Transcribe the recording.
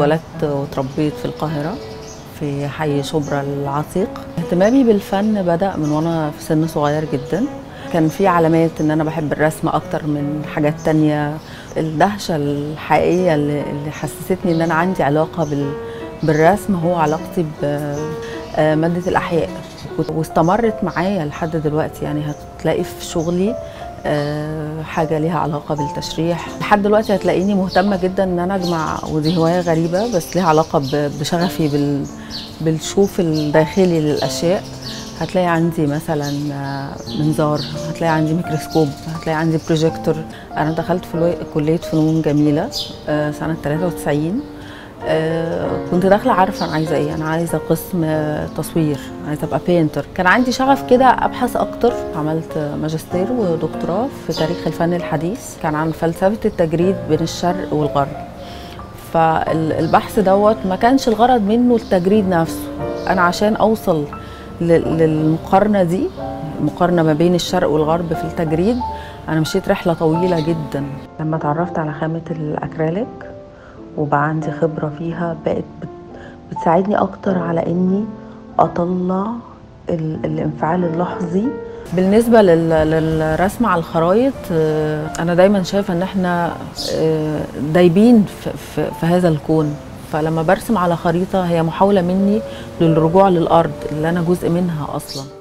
اتولدت وتربيت في القاهرة في حي شبرا العتيق اهتمامي بالفن بدأ من وانا في سن صغير جدا كان في علامات ان انا بحب الرسم اكتر من حاجات تانية الدهشة الحقيقية اللي اللي حسستني ان انا عندي علاقة بال بالرسم هو علاقتي بمادة الأحياء واستمرت معايا لحد دلوقتي يعني هتلاقي في شغلي آه، حاجة ليها علاقة بالتشريح لحد دلوقتي هتلاقيني مهتمة جدا ان انا اجمع ودي هواية غريبة بس ليها علاقة ب- بشغفي بال بالشوف الداخلي للأشياء هتلاقي عندي مثلا آه، منظار هتلاقي عندي ميكروسكوب هتلاقي عندي بروجيكتور انا دخلت في الو- كلية فنون جميلة آه، سنة 93 آه، كنت داخله عارفه انا عايزه ايه انا عايزه قسم آه، تصوير عايزه ابقى بينتر كان عندي شغف كده ابحث اكتر عملت ماجستير ودكتوراه في تاريخ الفن الحديث كان عن فلسفه التجريد بين الشرق والغرب فالبحث دوت ما كانش الغرض منه التجريد نفسه انا عشان اوصل لل- للمقارنه دي المقارنه ما بين الشرق والغرب في التجريد انا مشيت رحله طويله جدا لما اتعرفت على خامه الاكريليك وبقى عندي خبرة فيها بقت بت- بتساعدني أكتر على إني أطلع ال- الانفعال اللحظي بالنسبة لل- للرسم على الخرايط آه، أنا دايما شايفة إن إحنا آه، دايبين في, في, في هذا الكون فلما برسم على خريطة هي محاولة مني للرجوع للأرض اللي أنا جزء منها أصلاً